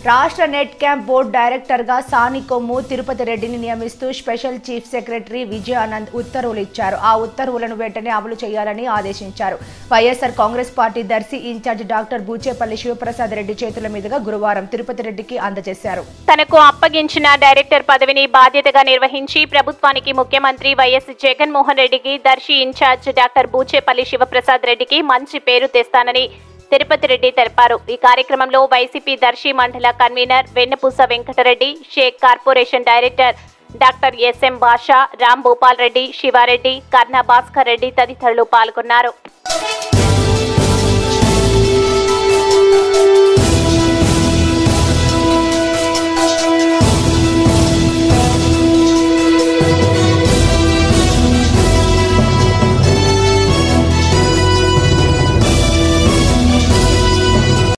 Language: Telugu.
రాష్ట్ర నెట్ క్యాంప్ బోర్డు డైరెక్టర్గా సాని కొమ్ము తిరుపతి రెడ్డిని నియమిస్తూ స్పెషల్ చీఫ్ సెక్రటరీ విజయానంద్ ఉత్తర్వులు ఇచ్చారు ఆ ఉత్తర్వులను వెంటనే అమలు చేయాలని ఆదేశించారు YSR Congress Party Darsi incharge doctor Boochepalli Sivaprasad Reddy చేతుల మీదుగా గురువారం తిరుపతి రెడ్డికి అందజేశారు తనకు అప్పగించిన డైరెక్టర్ పదవిని బాధ్యతగా నిర్వహించి ప్రభుత్వానికి ముఖ్యమంత్రి వైఎస్ జగన్మోహన్ రెడ్డికి దర్శి ఇన్ఛార్జ్ డాక్టర్ బూచేపల్లి శివప్రసాద్ రెడ్డికి మంచి పేరు తెస్తానని తిరుపతి రెడ్డి తెలిపారు ఈ కార్యక్రమంలో వైసీపీ దర్శి మండల convener Vennapusa Venkatareddy Shaik corporation director doctor SM Basha Ram Bhupal Reddy Sivareddy Karna Bhaskar Reddy తదితరులు పాల్గొన్నారు